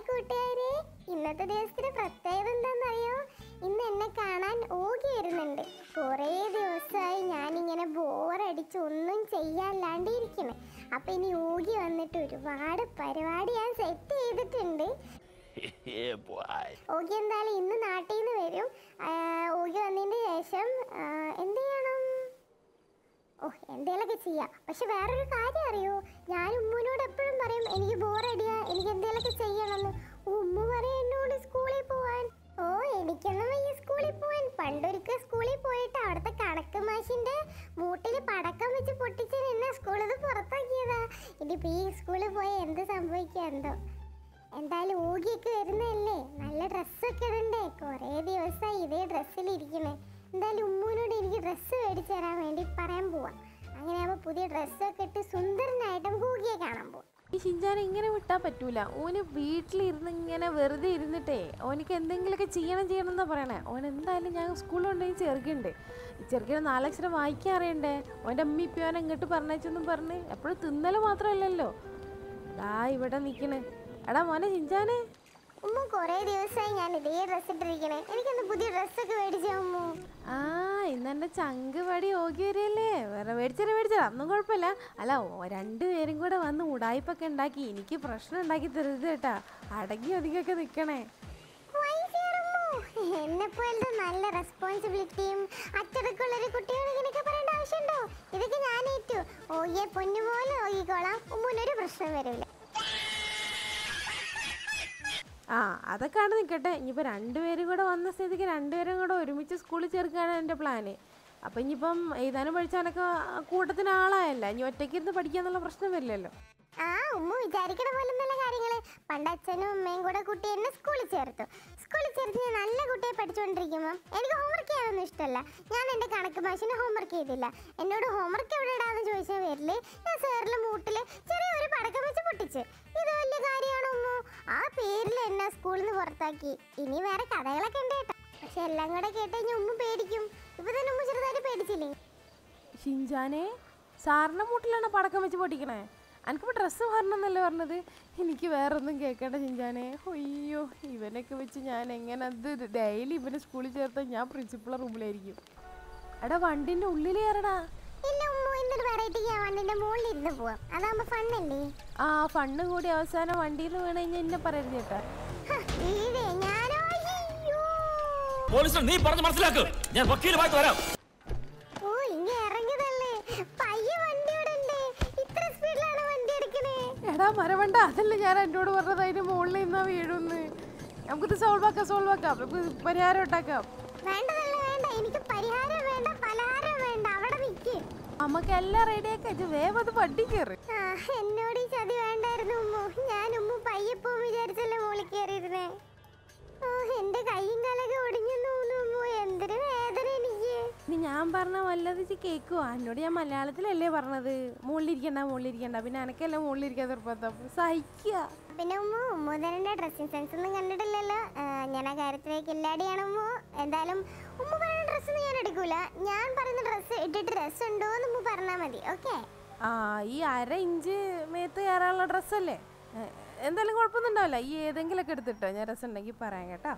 കൂട്ടുകാരെ ഇന്നത്തെ ദിവസത്തിന് പ്രത്യേകത എന്താണെന്നറിയോ ഇന്ന് എന്നെ കാണാൻ ഓകി വരുന്നുണ്ട് കുറേ ദിവസമായി ഞാനിങ്ങനെ ബോറടിച്ച് ഒന്നും ചെയ്യാല്ലാണ്ട് ഇരിക്കണേ അപ്പൊ ഇനി ഓകി വന്നിട്ട് ഒരുപാട് പരിപാടി ഞാൻ സെറ്റ് ചെയ്തിട്ടുണ്ട് yeah, boy. ഓഗി എന്തായാലും ഇന്ന് നാട്ടിൽ നിന്ന് വരും ആ, ഓഗി വന്നതിന് ശേഷം ആ, എന്ത് ചെയ്യണം ഓ എന്തേലൊക്കെ ചെയ്യാം പക്ഷെ വേറൊരു കാര്യം അറിയോ ഞാൻ ഉമ്മുനോട് എപ്പോഴും പറയും എനിക്ക് ബോറടിയാ എനിക്ക് എന്തേലൊക്കെ ചെയ്യണമെന്ന് ഉമ്മ പറയും എന്നോട് സ്കൂളിൽ പോവാൻ ഓ എനിക്കൊന്നും വയ്യ സ്കൂളിൽ പോവാൻ പണ്ടൊരിക്കൽ സ്കൂളിൽ പോയിട്ട് അവിടുത്തെ കണക്ക് മാഷിന്റെ മൂട്ടിൽ പടക്കം വെച്ച് പൊട്ടിച്ച് എന്നെ സ്കൂളിൽ നിന്ന് പുറത്താക്കിയതാ ഇനിയിപ്പോ ഈ സ്കൂളിൽ പോയി എന്ത് സംഭവിക്കുക എന്തോ എന്തായാലും ഊകിയൊക്കെ വരുന്നതല്ലേ നല്ല ഡ്രസ്സൊക്കെ ഇടണ്ടേ കുറേ ദിവസമായി ഇതേ ഡ്രസ്സിലിരിക്കണേ എന്തായാലും ഉമ്മൂനോട് എനിക്ക് ഡ്രസ്സ് മേടിച്ചു തരാൻ വേണ്ടി പറയാൻ പോവാം അങ്ങനെയാകുമ്പോൾ പുതിയ ഡ്രസ്സൊക്കെ ഇട്ട് സുന്ദരനായിട്ട് നമുക്ക് ഊകിയെ കാണാൻ പോവാം ഈ ഷിൻചാനെ ഇങ്ങനെ വിട്ടാൽ പറ്റൂല ഓന് വീട്ടിലിരുന്ന് ഇങ്ങനെ വെറുതെ ഇരുന്നിട്ടേ ഓനിക്ക് എന്തെങ്കിലുമൊക്കെ ചെയ്യണം ചെയ്യണം എന്നാ പറയണേ ഓൻ എന്തായാലും ഞാൻ സ്കൂളിൽ കൊണ്ടുപോയി ചെറുക്കുണ്ട് ഈ ചെറുക്കിന് നാലക്ഷരം വായിക്കാൻ അറിയണ്ടേ ഓൻ്റെ അമ്മ ഇപ്പം ഓൻ എങ്ങോട്ട് പറഞ്ഞേച്ചെന്നും പറഞ്ഞ് എപ്പോഴും തിന്നല് മാത്രമല്ലല്ലോ ദാ ഇവിടെ നിൽക്കണ് എടാ മോനെ ഷിൻചാനെ ഉമ്മ കുറേ ദിവസമായി ഞാൻ ഇതേ ഡ്രസ്സ് ഇട്ടിരിക്കണേ എനിക്കൊന്ന് പുതിയ ഡ്രസ്സൊക്കെ മേടിച്ചു അമ്മു ആ ഇന്ന് എൻ്റെ ചങ്ക് പടി ഓക്കി വരികയല്ലേ വേറെ മേടിച്ചരാ മേടിച്ചരാ ഒന്നും കുഴപ്പമില്ല അല്ല ഓ രണ്ടുപേരും കൂടെ വന്ന് ഉടായ്പൊക്കെ ഉണ്ടാക്കി എനിക്ക് പ്രശ്നം ഉണ്ടാക്കി തരുത് കേട്ടാ അടങ്ങി ഒതുങ്ങിയൊക്കെ നിൽക്കണേ എന്നെ പോലത്തെ നല്ല റെസ്പോൺസിബിലിറ്റിയും അച്ചടക്കമുള്ള ഒരു കുട്ടിയോട് ഇങ്ങനെയൊക്കെ പറയേണ്ട ആവശ്യമുണ്ടോ ഇതൊക്കെ ഞാൻ ഏറ്റു ഓയെ പൊന്നുപോലെ ഓയിക്കോളാം ഉമ്മുനൊരു പ്രശ്നം വരില്ല ആ അതൊക്കെ ആണ് നിൽക്കട്ടെ ഇനിയിപ്പോൾ രണ്ടുപേരും കൂടെ വന്ന സ്ഥിതിക്ക് രണ്ടുപേരും കൂടെ ഒരുമിച്ച് സ്കൂളിൽ ചേർക്കുകയാണ് എൻ്റെ പ്ലാന് അപ്പം ഇനിയിപ്പം എഴുതാനും പഠിച്ചാനൊക്കെ കൂട്ടത്തിന് ആളായല്ല ഇനി ഒറ്റയ്ക്ക് ഇരുന്ന് പഠിക്കാന്നുള്ള പ്രശ്നം വരില്ലല്ലോ ആ ഉമ്മ വിചാരിക്കണ പോലെ നല്ല കാര്യങ്ങള് പണ്ട് അച്ഛനും അമ്മയും കൂടെ കുട്ടി എന്നെ സ്കൂളിൽ ചേർത്തു സ്കൂളിൽ ചേർത്ത് ഞാൻ നല്ല കുട്ടിയെ പഠിച്ചുകൊണ്ടിരിക്കുമ്പോൾ എനിക്ക് ഹോംവർക്ക് ചെയ്യാനൊന്നും ഇഷ്ടമല്ല ഞാൻ എൻ്റെ കണക്ക് ഭാഷന് ഹോംവർക്ക് ചെയ്തില്ല എന്നോട് ഹോംവർക്ക് എവിടെ ഇടാന്ന് ചോദിച്ച പേരില് ഞാൻ സാറിലെ മൂട്ടില് ചെറിയൊരു പടക്കം വെച്ച് പൊട്ടിച്ച് ഇത് വലിയ കാര്യമാണോ ഉമ്മു ആ പേരിൽ എന്നെ സ്കൂളിൽ നിന്ന് പുറത്താക്കി ഇനി വേറെ കഥകളൊക്കെ ഉണ്ട് കേട്ടോ പക്ഷെ എല്ലാം കൂടെ കേട്ട് കഴിഞ്ഞാൽ ഉമ്മ പേടിക്കും ഇപ്പൊ തന്നെ ഉമ്മ ചെറുതായിട്ട് പേടിച്ചില്ലേ ഷിൻജാനെ സാറിൻ്റെ മൂട്ടിലാണ് പടക്കം വെച്ച് പൊട്ടിക്കണേ എനിക്കിപ്പോൾ ഡ്രസ്സ് മാറണമെന്നല്ലേ പറഞ്ഞത് എനിക്ക് വേറെ ഒന്നും കേൾക്കേണ്ട ഷിൻജാനെ അയ്യോ ഇവനൊക്കെ വെച്ച് ഞാൻ എങ്ങനെ അത് ഡെയിലി ഇവനെ സ്കൂളിൽ ചേർത്താൽ ഞാൻ പ്രിൻസിപ്പളെ റൂമിലായിരിക്കും എടാ വണ്ടിൻ്റെ ഉള്ളിൽ കയറടാ ഇല്ല ഉമ്മ ഇന്നൊരു വെറൈറ്റി ഞാൻ വണ്ടിന്റെ മുകളിൽ ഇരുന്ന് പോവാം അതാകുമ്പോ ഫണ്ണല്ലേ ആ ഫണ്ണ് കൂടി അവസാനം വണ്ടിയിൽ നിന്ന് വീണ് കഴിഞ്ഞാൽ എന്നെ പറയരുത് കേട്ടാ ഹ, വീഴേ, ഞാനോ? അയ്യോ. പോലീസ് നീ പറഞ്ഞ് മനസ്സിലാക്ക് ഞാൻ വക്കീലുമായിട്ട് വരാം ഓ ഇങ്ങ ഇറങ്ങിയതല്ലേ പയ്യെ വണ്ടി ഓടണ്ടേ ഇത്ര സ്പീഡിലാണ് വണ്ടി എടുക്കണേ എടാ മരവണ്ട അതല്ല ഞാൻ എന്നോട് പറഞ്ഞത് അതിന് മുകളിൽ നിന്നാ വീഴുന്ന് നമുക്കിത് സോൾവ് ആക്കാം സോൾവ് ആക്കാം നമുക്ക് പരിഹാരം ഉണ്ടാക്കാം വേണ്ടതല്ല വേണ്ട എനിക്ക് പരിഹാരം വേണ്ട പലഹാരം വേണ്ട അവിടെ നിൽക്ക് നമുക്ക് എല്ലാം റെഡിയാക്കാം ഇത് വേഗം അത് വണ്ടി കയറി ആ എന്നോട് ഈ ചതി വേണ്ടായിരുന്നു ഉമ്മു ഞാൻ ഉമ്മു പയ്യെ പോവും വിചാരിച്ചല്ലേ മോളിൽ കയറിയിരുന്നേ ഓ എന്റെ കൈയും കാലൊക്കെ ഒടിഞ്ഞു തോന്നുന്നു എന്തൊരു വേദന എനിക്ക് ഇനി ഞാൻ പറഞ്ഞ വല്ലത് ഇജ്ജ് കേക്കുവാ എന്നോട് ഞാൻ മലയാളത്തിലല്ലേ പറഞ്ഞത് മുകളിലിരിക്കണ്ട മുകളിലിരിക്കണ്ട പിന്നെ എനക്കല്ല മുകളിലിരിക്കാൻ നിർബന്ധം സഹിക്കുക പിന്നെ ഉമ്മ ഉമ്മൂതരന്റെ ഡ്രസ്സിങ് സെൻസ് ഒന്നും കണ്ടിട്ടില്ലല്ലോ ആ, ഞാൻ ആ കാര്യത്തിലേക്ക് ഇല്ലാടിയാണ് ഉമ്മ എന്തായാലും ഉമ്മ പറയുന്ന ഡ്രസ്സ് ഞാൻ എടുക്കൂല ഞാൻ പറയുന്ന ഡ്രസ്സ് ഇട്ടിട്ട് ഡ്രസ്സ് ഉണ്ടോ എന്ന് ഉമ്മ പറഞ്ഞാൽ മതി ഓക്കെ ആ ഈ അര ഇഞ്ച് മേത്ത് കയറാനുള്ള ഡ്രസ്സല്ലേ ഏ, എന്തായാലും കുഴപ്പമൊന്നും ഉണ്ടാവില്ല ഈ ഏതെങ്കിലുമൊക്കെ എടുത്തിട്ടോ ഞാൻ രസം ഉണ്ടെങ്കിൽ പറയാം കേട്ടോ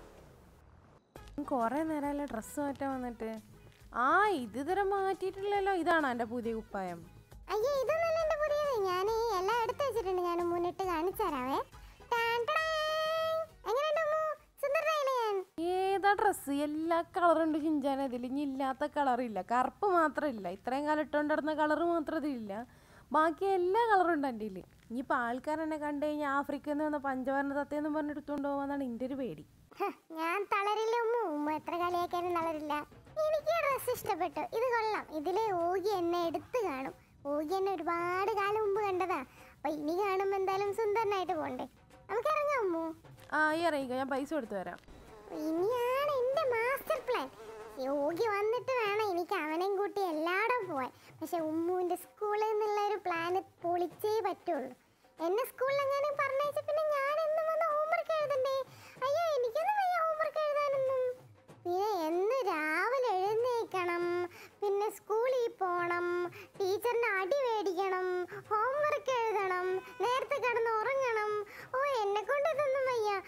കുറേ നേരമല്ലേ ഡ്രസ്സ് മാറ്റാൻ വന്നിട്ട് ആ ഇത് ഇതുവരെ മാറ്റിയിട്ടില്ലല്ലോ ഇതാണോ എൻ്റെ പുതിയ കുപ്പായം അയ്യോ ഇതൊന്നല്ല എന്റെ പുതിയത് ഞാൻ എല്ലാം എടുത്തു വെച്ചിട്ടുണ്ട് ഞാൻ മുന്നിട്ട് കാണിച്ചു തരാവേ ടാൻ ടടാങ്. എങ്ങനെയുണ്ട് ഉമ്മു? സുന്ദരനായില്ലേ ഞാൻ ഏതാ ഡ്രസ്സ് എല്ലാ കളറുണ്ട് ചിഞ്ചാൻ അതിൽ ഇനി ഇല്ലാത്ത കളറില്ല കറുപ്പ് മാത്രമില്ല ഇത്രയും കാലം ഇട്ടുകൊണ്ട് നടന്ന കളറ് മാത്രം ഇതിലില്ല ബാക്കി എല്ലാ കളറും ഉണ്ട് എൻ്റെ കയ്യിൽ ഇനിയിപ്പോൾ ആൾക്കാർ എന്നെ കണ്ടു കഴിഞ്ഞാൽ ആഫ്രിക്കയിൽ നിന്ന് വന്ന പഞ്ചവർണ്ണ തത്തേന്ന് പറഞ്ഞ് എടുത്തുകൊണ്ട് പോകാന്നാണ് എൻ്റെ ഒരു പേടി ഹ, ഞാൻ തളരില്ല ഉമ്മ ഉമ്മ എത്ര കളിയാക്കാനും തളരില്ല എനിക്ക് ഈ ഡ്രസ്സ് ഇഷ്ടപ്പെട്ടു ഇത് കൊള്ളാം ഇതിലെ ഓഗി എന്നെ എടുത്ത് കാണും ഓഗി എന്നെ ഒരുപാട് കാലം മുമ്പ് കണ്ടതാ അപ്പൊ ഇനി കാണുമ്പോ എന്തായാലും സുന്ദരനായിട്ട് പോണ്ടേ നമുക്ക് ഇറങ്ങാം ഉമ്മു ആ ഈ ഇറങ്ങിക്കോ ഞാൻ പൈസ കൊടുത്തു തരാം ഇനിയാണ് എന്റെ മാസ്റ്റർ പ്ലാൻ യോഗി വന്നിട്ട് വേണം എനിക്ക് അവനെയും കൂട്ടി എല്ലായിടും പോവാൻ പക്ഷെ ഉമ്മുവിന്റെ സ്കൂളിൽ നിന്നുള്ള ഒരു പ്ലാന് പൊളിച്ചേ പറ്റുള്ളൂ എന്നെ സ്കൂളിൽ എങ്ങനെ പറഞ്ഞയച്ച പിന്നെ ഞാൻ എന്നും വന്ന് ഹോംവർക്ക് എഴുതണ്ടേ അയ്യോ എനിക്കൊന്നും വയ്യ ഹോംവർക്ക് എഴുതാനൊന്നും പിന്നെ എന്ന് രാവിലെ എഴുന്നേക്കണം പിന്നെ സ്കൂളിൽ പോകണം ടീച്ചറിന്റെ അടി മേടിക്കണം ഹോംവർക്ക് എഴുതണം നേരത്തെ കിടന്ന് ഉറങ്ങണം ഓ എന്നെ കൊണ്ട് ഇതൊന്നും വയ്യ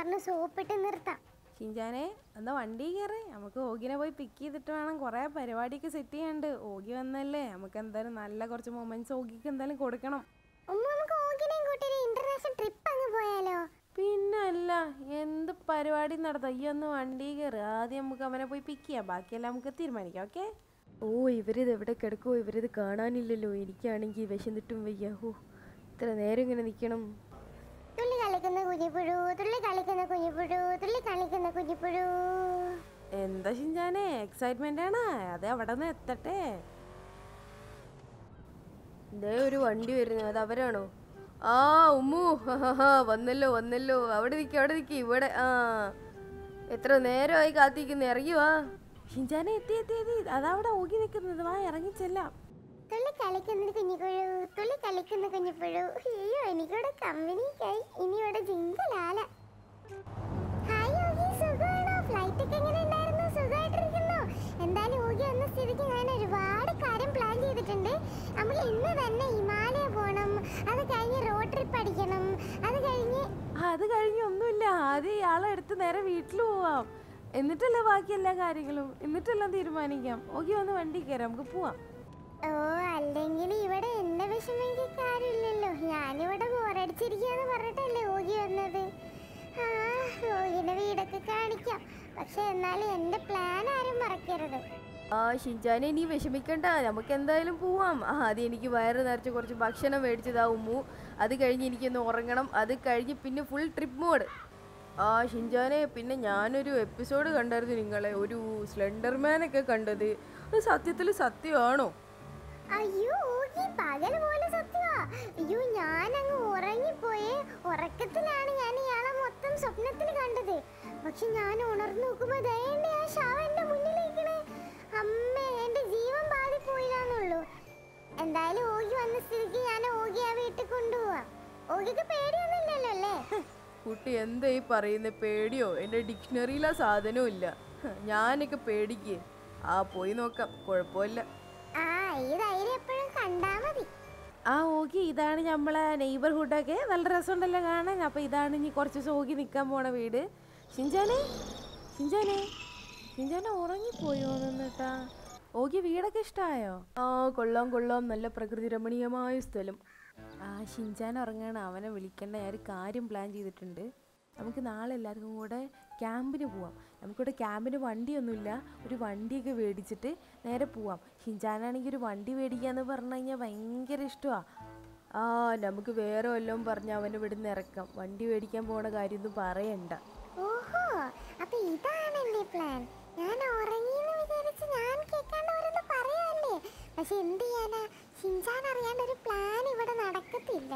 പറഞ്ഞ് സോപ്പിട്ട് നിർത്താം ഷിൻചാനെ എന്നാ വണ്ടി കയറി നമുക്ക് ഓഗിനെ പോയി പിക്ക് ചെയ്തിട്ട് വേണം കുറേ പരിപാടിയൊക്കെ സെറ്റ് ചെയ്യാണ്ട് ഓഗി വന്നല്ലേ നമുക്ക് എന്തായാലും നല്ല കുറച്ച് മൊമെന്റ്സ് ഓഗിക്ക് എന്തായാലും കൊടുക്കണം ഉമ്മ നമുക്ക് ഓഗിനെയും കൂട്ടി ഒരു ഇന്റർനാഷണൽ ട്രിപ്പ് അങ്ങ് പോയാലോ പിന്നല്ല എന്ത് പരിപാടി നടത്താം ഈ ഒന്ന് വണ്ടി കയറി ആദ്യം നമുക്ക് അവനെ പോയി പിക്ക് ചെയ്യാം ബാക്കിയെല്ലാം നമുക്ക് തീരുമാനിക്കാം ഓക്കെ ഓ ഇവരിത് എവിടെ കിടക്കുമോ ഇവരിത് കാണാനില്ലല്ലോ എനിക്കാണെങ്കിൽ വിശന്നിട്ടും വയ്യ ഓ ഇത്ര നേരം ഇങ്ങനെ നിൽക്കണം തുള്ളി കളിക്കുന്ന കുഞ്ഞിപ്പുഴു തുള്ളി കളിക്കുന്ന കുഞ്ഞിപ്പുഴു തുള്ളി കളിക്കുന്ന കുഞ്ഞിപ്പുഴു എന്താ ഷിൻചാനെ എക്സൈറ്റ്മെന്റ് ആണ് അതെ അവിടെ നിന്ന് എത്തട്ടെ ഇതേ ഒരു വണ്ടി വരുന്നത് അത് അവരാണോ ആ ഉമ്മു ഹഹഹ, വന്നല്ലോ വന്നല്ലോ അവിടെ നിൽക്കി അവിടെ നിൽക്കി ഇവിടെ ആ എത്ര നേരമായി കാത്തിരിക്കുന്നു ഇറങ്ങി വാ ഷിൻചാനെ എത്തി എത്തി എത്തി അതവിടെ ഓഗി നിൽക്കുന്നത് വാ ഇറങ്ങിച്ചെല്ലാം തുള്ളി കളിക്കുന്ന കുഞ്ഞിപ്പുഴു തുള്ളി കളിക്കുന്ന കുഞ്ഞിപ്പുഴു അയ്യോ എനിക്കിവിടെ കമ്പനിക്കായി ഇനി ഇവിടെ ജിങ്കലാല ഹായ് യോഗി സുഖമാണോ ഫ്ലൈറ്റ് ഒക്കെ എങ്ങനെ ഉണ്ടായിരുന്നു സുഖമായിട്ടിരിക്കുന്നോ എന്തായാലും യോഗി വന്ന സ്ഥിതിക്ക് ഞാൻ ഒരുപാട് കാര്യം പ്ലാൻ ചെയ്തിട്ടുണ്ട് നമ്മൾ ഇന്ന് തന്നെ ഹിമാലയ പോകണം അത് കഴിഞ്ഞ് റോഡ് ട്രിപ്പ് അടിക്കണം അത് കഴിഞ്ഞ് അത് കഴിഞ്ഞ് ഒന്നുമില്ല ആദ്യം ഇയാളെ എടുത്ത് നേരെ വീട്ടിൽ പോവാം എന്നിട്ടല്ലേ ബാക്കി എല്ലാ കാര്യങ്ങളും എന്നിട്ടെല്ലാം തീരുമാനിക്കാം ഓക്കെ വന്ന് വണ്ടി കയറാം നമുക്ക് പോവാം ഓ അല്ലെങ്കിൽ ഇവിടെ എന്നെ വിഷമിക്കാൻ കാര്യമില്ലല്ലോ ഞാനിവിടെ ബോറടിച്ചിരിക്കാന്ന് പറഞ്ഞിട്ടല്ലേ ഓഗി വന്നത് ആ ഓഗിന്റെ വീടൊക്കെ കാണിക്കാം പക്ഷെ എന്നാലും എന്റെ പ്ലാൻ ആരും മറക്കരുത് ആ ഷിൻചാനെ നീ വിഷമിക്കണ്ട നമുക്ക് എന്തായാലും പോവാം ആ ആദ്യം എനിക്ക് വയറ് നിറച്ച് കുറച്ച് ഭക്ഷണം മേടിച്ചതാ ഉമ്മു അത് കഴിഞ്ഞ് എനിക്കൊന്ന് ഉറങ്ങണം അത് കഴിഞ്ഞ് പിന്നെ ഫുൾ ട്രിപ്പ് മോഡ് ആ ഷിൻചാനെ പിന്നെ ഞാനൊരു എപ്പിസോഡ് കണ്ടായിരുന്നു നിങ്ങളെ ഒരു സ്ലെൻഡർമാനൊക്കെ കണ്ടത് അത് സത്യത്തിൽ സത്യമാണോ അയ്യോ ഓഗി പകൽ പോലെ സത്യമാ അയ്യോ ഞാൻ അങ്ങ് ഉറങ്ങിപ്പോയേ ഉറക്കത്തിലാണ് ഞാൻ ഇയാളെ മൊത്തം സ്വപ്നത്തിൽ കണ്ടത് പക്ഷെ ഞാൻ ഉണർന്നു നോക്കുമ്പോ ദയന്റെ ആ ശവം എന്റെ മുന്നിലേക്കണേ അമ്മേ എന്റെ ജീവൻ ബാധി പോയില്ലാന്നുള്ളൂ എന്തായാലും ഓഗി വന്ന സ്ഥിതിക്ക് ഞാൻ ഓഗി ആ വീട്ടിൽ കൊണ്ടുപോവാം ഓഗിക്ക് പേടിയൊന്നുമില്ലല്ലോ അല്ലേ കുട്ടി എന്താ ഈ പറയുന്ന പേടിയോ എൻ്റെ ഡിക്ഷണറിയിൽ ആ സാധനവും ഇല്ല ഹ, ഞാനൊക്കെ പേടിക്കേ ആ പോയി നോക്കാം കുഴപ്പമില്ല ആ ഈ ധൈര്യം എപ്പോഴും കണ്ടാ മതി ആ ഓക്കെ ഇതാണ് നമ്മളെ നെയ്ബർഹുഡൊക്കെ നല്ല രസമുണ്ടല്ലോ കാണാൻ അപ്പോൾ ഇതാണ് ഇനി കുറച്ച് ദിവസം ഓക്കി നിൽക്കാൻ പോണ വീട് ഷിൻചാനെ ഷിൻചാനെ ഷിൻചാനെ ഉറങ്ങിപ്പോയോ നിന്നിട്ടാ ഓക്കി വീടൊക്കെ ഇഷ്ടമായോ ആ കൊള്ളാം കൊള്ളാം നല്ല പ്രകൃതി രമണീയമായ സ്ഥലം ആ ഷിൻചാൻ ഉറങ്ങാണ് അവനെ വിളിക്കേണ്ട ഞാൻ ഒരു കാര്യം പ്ലാൻ ചെയ്തിട്ടുണ്ട് നമുക്ക് നാളെ എല്ലാവർക്കും കൂടെ ക്യാമ്പിന് പോവാം നമുക്കിവിടെ ക്യാമ്പിന് വണ്ടിയൊന്നുമില്ല ഒരു വണ്ടിയൊക്കെ മേടിച്ചിട്ട് നേരെ പോവാം ഷിൻചാനാണെങ്കിൽ ഒരു വണ്ടി മേടിക്കാന്ന് പറഞ്ഞു കഴിഞ്ഞാൽ ഭയങ്കര ഇഷ്ടമാണ് ആ നമുക്ക് വേറെ വല്ലതും പറഞ്ഞ് അവനെ ഇവിടുന്ന് ഇറക്കാം വണ്ടി മേടിക്കാൻ പോണ കാര്യമൊന്നും പറയണ്ട ഓഹോ അപ്പൊ ഇതാണ് എന്റെ പ്ലാൻ ഞാൻ ഉറങ്ങിയെന്ന് വിചാരിച്ച് ഞാൻ കേൾക്കാണ്ട് ഓരോന്ന് പറയാല്ലേ പക്ഷെ എന്ത് ചെയ്യാനാ ഷിൻചാൻ അറിയാണ്ട് ഒരു പ്ലാൻ ഇവിടെ നടക്കത്തില്ല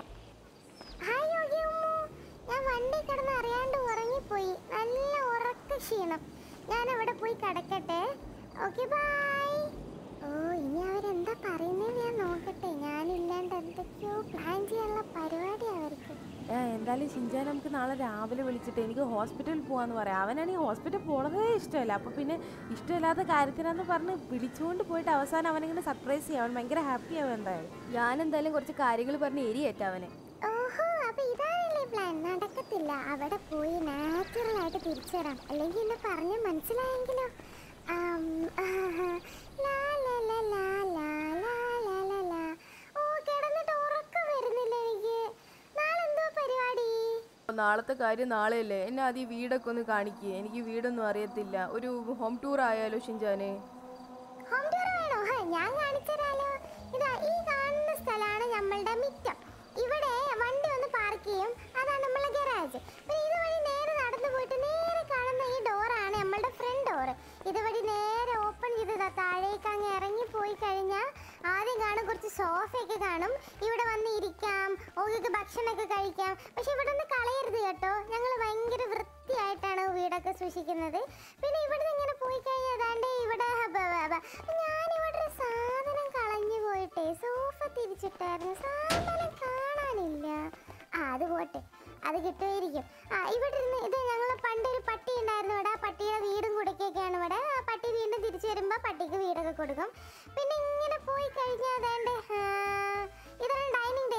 ഹായ് യോഗി ഉമ്മു ഞാൻ വണ്ടി കിടന്ന് അറിയാണ്ട് ഉറങ്ങിപ്പോയി നല്ല ഉറക്ക ക്ഷീണം ഞാൻ അവിടെ പോയി കിടക്കട്ടെ ഓക്കെ ബൈ ഓ ഇനി അവരെന്താ പറയുന്നത് ഞാൻ നോക്കട്ടെ ഞാനില്ലാണ്ട് എന്തൊക്കെയോ പ്ലാൻ ചെയ്യാനുള്ള പരിപാടി അവർക്ക് ഏ, എന്തായാലും ഷിൻചാൻ നമുക്ക് നാളെ രാവിലെ വിളിച്ചിട്ട് എനിക്ക് ഹോസ്പിറ്റലിൽ പോകാന്ന് പറയാം അവനാണെങ്കിൽ ഹോസ്പിറ്റലിൽ പോണതേ ഇഷ്ടമല്ല അപ്പോൾ പിന്നെ ഇഷ്ടമില്ലാത്ത കാര്യത്തിനാന്ന് പറഞ്ഞ് വിളിച്ചുകൊണ്ട് പോയിട്ട് അവസാനം അവനിങ്ങനെ സർപ്രൈസ് ചെയ്യാം അവൻ ഭയങ്കര ഹാപ്പി ആവും എന്തായാലും ഞാൻ എന്തായാലും കുറച്ച് കാര്യങ്ങൾ പറഞ്ഞ് എരിയേറ്റ അവനെ ഓഹോ അപ്പൊ ഇതാണല്ലേ പ്ലാൻ നടക്കത്തില്ല അവിടെ പോയി നാച്ചുറൽ ആയിട്ട് തിരിച്ചു വരാം അല്ലെങ്കിൽ എന്നെ പറഞ്ഞ് മനസ്സിലായെങ്കിലോ ആം, ആഹാ. ലാ, ലാ, ലാ, ലാ, ലാ, ലാ, ലാ, ലാ, ലാ. ഓ കിടന്നിട്ട് ഉറക്കം വരുന്നില്ല എനിക്ക് നാളെ എന്തോ പരിപാടി നാളത്തെ കാര്യം നാളെയല്ലേ എന്നെ ആദ്യം ഈ വീടൊക്കെ ഒന്ന് കാണിക്കുക എനിക്ക് വീടൊന്നും അറിയത്തില്ല ഒരു ഹോം ടൂർ ആയാലോ ഷിൻജാനെ ഹോം ടൂർ വേണോ ഹ, ഞാൻ കാണിച്ചുതരാലോ ഇതാ ഈ കാണുന്ന സ്ഥലമാണ് നമ്മളുടെ മിറ്റം ഇവിടെ വണ്ടി ഒന്ന് പാർക്ക് ചെയ്യും അതാണ് നമ്മളെ ഗരാജ് പിന്നെ ഇതുവഴി നേരെ നടന്നു പോയിട്ട് നേരെ കാണുന്ന ഈ ഡോറാണ് നമ്മളുടെ ഫ്രണ്ട് ഡോറ് ഇതുവഴി നേരെ ഓപ്പൺ ചെയ്ത് ദാ താഴേക്ക് അങ്ങ് ഇറങ്ങി പോയി കഴിഞ്ഞാൽ ആദ്യം കാണും കുറച്ച് സോഫയൊക്കെ കാണും ഇവിടെ വന്ന് ഇരിക്കാം ഓർക്ക് ഭക്ഷണമൊക്കെ കഴിക്കാം പക്ഷെ ഇവിടെ നിന്ന് കളയരുത് കേട്ടോ ഞങ്ങൾ ഭയങ്കര വൃത്തിയായിട്ടാണ് വീടൊക്കെ സൂക്ഷിക്കുന്നത് പിന്നെ ഇവിടെ ഇങ്ങനെ പോയി കഴിഞ്ഞാൽ അതാണ്ട് ഇവിടെ ബ- ബ- ബ- ഞാനിവിടെ ഒരു സാധനം കളഞ്ഞു പോയിട്ടേ സോഫ തിരിച്ചിട്ടായിരുന്നു സാധനം കാണാനില്ല ആ അത് പോട്ടെ അത് കിട്ടുമായിരിക്കും ആ ഇവിടെ ഇരുന്ന് ഇത് ഞങ്ങൾ പണ്ടൊരു പട്ടി ഉണ്ടായിരുന്നു ഇവിടെ ആ പട്ടിയുടെ വീടും കുടക്കൊക്കെയാണ് ഇവിടെ ആ പട്ടി വീണ്ടും തിരിച്ചു വരുമ്പോൾ പട്ടിക്ക് വീടൊക്കെ കൊടുക്കും പിന്നെ ഇങ്ങനെ പോയി കഴിഞ്ഞാൽ അതാണ്ട് ആ, ഇതാണ് ഡൈനിങ് ടേബിൾ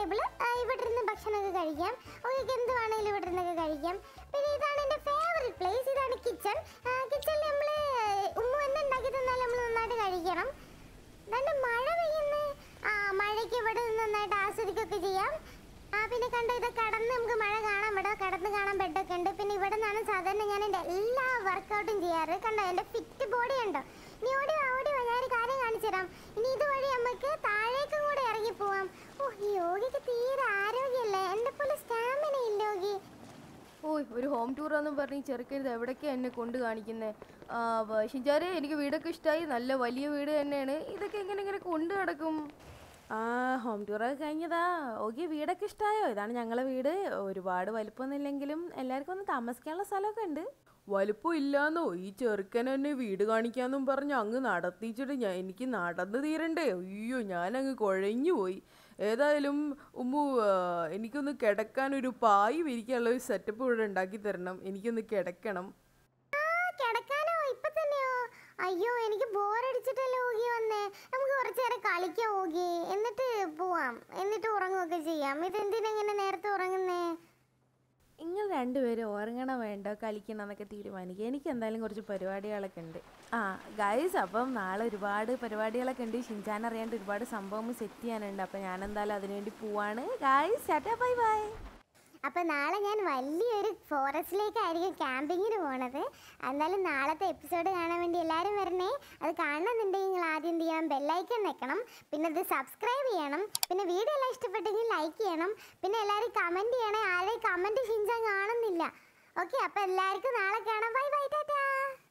ടേബിൾ ഇവിടെ ഇരുന്ന് ഭക്ഷണമൊക്കെ കഴിക്കാം ഓക്കെ എന്ത് വേണമെങ്കിലും ഇവിടെ ഇരുന്നൊക്കെ കഴിക്കാം പിന്നെ ഇതാണ് എൻ്റെ ഫേവറേറ്റ് പ്ലേസ് ഇതാണ് കിച്ചൺ കിച്ചണിൽ നമ്മൾ ഉമ്മ എന്തുണ്ടാക്കി തന്നാലും നമ്മൾ നന്നായിട്ട് കഴിക്കണം ദാണ്ട് മഴ പെയ്യുന്നു ആ മഴയ്ക്ക് ഇവിടെ നിന്ന് നന്നായിട്ട് ആസ്വദിക്കുകയൊക്കെ ചെയ്യാം ആ പിന്നെ കണ്ടോ ഇത് കടന്ന് നമുക്ക് മഴ കാണാൻ ഇവിടെ കടന്ന് കാണാൻ ബെഡൊക്കെ ഉണ്ട് പിന്നെ ഇവിടെ നിന്നാണ് സാധാരണ ഞാൻ എൻ്റെ എല്ലാ വർക്കൗട്ടും ചെയ്യാറ് കണ്ടോ എൻ്റെ ഫിറ്റ് ബോഡി ഉണ്ടോ നീ ഓടി വാ ഓടി വാ ഞാനൊരു കാര്യം കാണിച്ചു തരാം ഇനി ഇതുവഴി നമുക്ക് താഴേക്കും കൂടെ ഇറങ്ങി പോവാം ഓ ഈ യോഗിക്ക് തീരെ ആരോഗ്യമല്ലേ എൻ്റെ പോലെ സ്റ്റാമിന ഇല്ല യോഗി ഓയ് ഒരു ഹോം ടൂർ എന്നും പറഞ്ഞ് ഈ ചെറുക്കൻ ഇത് എവിടേക്കാണ് എന്നെ കൊണ്ട് കാണിക്കുന്നത് ഷിഞ്ചാരെ എനിക്ക് വീടൊക്കെ ഇഷ്ടമായി നല്ല വലിയ വീട് തന്നെയാണ് ഇതൊക്കെ എങ്ങനെ ഇങ്ങനെ കൊണ്ട് നടക്കും ആ ഹോം ടൂറൊക്കെ കഴിഞ്ഞതാ ഓക്കെ വീടൊക്കെ ഇഷ്ടമായോ ഇതാണ് ഞങ്ങളെ വീട് ഒരുപാട് വലിപ്പമൊന്നുമില്ലെങ്കിലും എല്ലാവർക്കും ഒന്ന് താമസിക്കാനുള്ള സ്ഥലമൊക്കെ ഉണ്ട് വലിപ്പം ഇല്ലാന്നോ ഈ ചെറുക്കൻ എന്നെ വീട് കാണിക്കാന്നും പറഞ്ഞ് അങ്ങ് നടത്തിച്ചിട്ട് ഞാൻ എനിക്ക് നടന്നു തീരണ്ടേ അയ്യോ ഞാൻ അങ്ങ് കുഴഞ്ഞു പോയി ഏതായാലും ഉമ്മു ആ, എനിക്കൊന്ന് കിടക്കാൻ ഒരു പായ് വിരിക്കാനുള്ള ഒരു സെറ്റപ്പ് ഇവിടെ ഉണ്ടാക്കി തരണം എനിക്കൊന്ന് കിടക്കണം ആ കിടക്കാനോ ഇപ്പൊ തന്നെയോ അയ്യോ എനിക്ക് ബോറടിച്ചിട്ടല്ലേ ഓഗി വന്നേ നമുക്ക് കുറച്ചു നേരം കളിക്കാം ഓഗി എന്നിട്ട് പോവാം എന്നിട്ട് ഉറങ്ങുകയൊക്കെ ചെയ്യാം ഇതെന്തിനാ ഇങ്ങനെ നേരത്തെ ഉറങ്ങുന്നേ നിങ്ങൾ രണ്ടുപേരും ഉറങ്ങണം വേണ്ട കളിക്കണം എന്നൊക്കെ തീരുമാനിക്കുക എനിക്ക് എന്തായാലും കുറച്ച് പരിപാടികളൊക്കെ ഉണ്ട് ആ ഗൈസ് അപ്പം നാളെ ഒരുപാട് പരിപാടികളൊക്കെ ഉണ്ട് ഷിൻചാൻ അറിയാണ്ട് ഒരുപാട് സംഭവം സെറ്റ് ചെയ്യാനുണ്ട് അപ്പം ഞാൻ എന്തായാലും അതിനുവേണ്ടി പോവാണ് ഗൈസ് ടാറ്റാ ബൈ ബൈ അപ്പൊ നാളെ ഞാൻ വലിയൊരു ഫോറസ്റ്റിലേക്കായിരിക്കും ക്യാമ്പിങ്ങിന് പോണത് എന്നാലും നാളത്തെ എപ്പിസോഡ് കാണാൻ വേണ്ടി എല്ലാവരും വരണേ അത് കാണണമെന്നുണ്ടെങ്കിൽ നിങ്ങൾ ആദ്യം എന്ത് ചെയ്യണം ബെല്ലൈക്കൺ വെക്കണം പിന്നെ ഇത് സബ്സ്ക്രൈബ് ചെയ്യണം പിന്നെ വീഡിയോ എല്ലാം ഇഷ്ടപ്പെട്ടെങ്കിൽ ലൈക്ക് ചെയ്യണം പിന്നെ എല്ലാവരും കമൻറ്റ് ചെയ്യണേ ആരെയും കമൻറ്റ് ഷിൻചാൻ കാണുന്നില്ല ഓക്കെ അപ്പോൾ എല്ലാവർക്കും നാളെ കാണാം ബൈ ബൈ ടാറ്റാ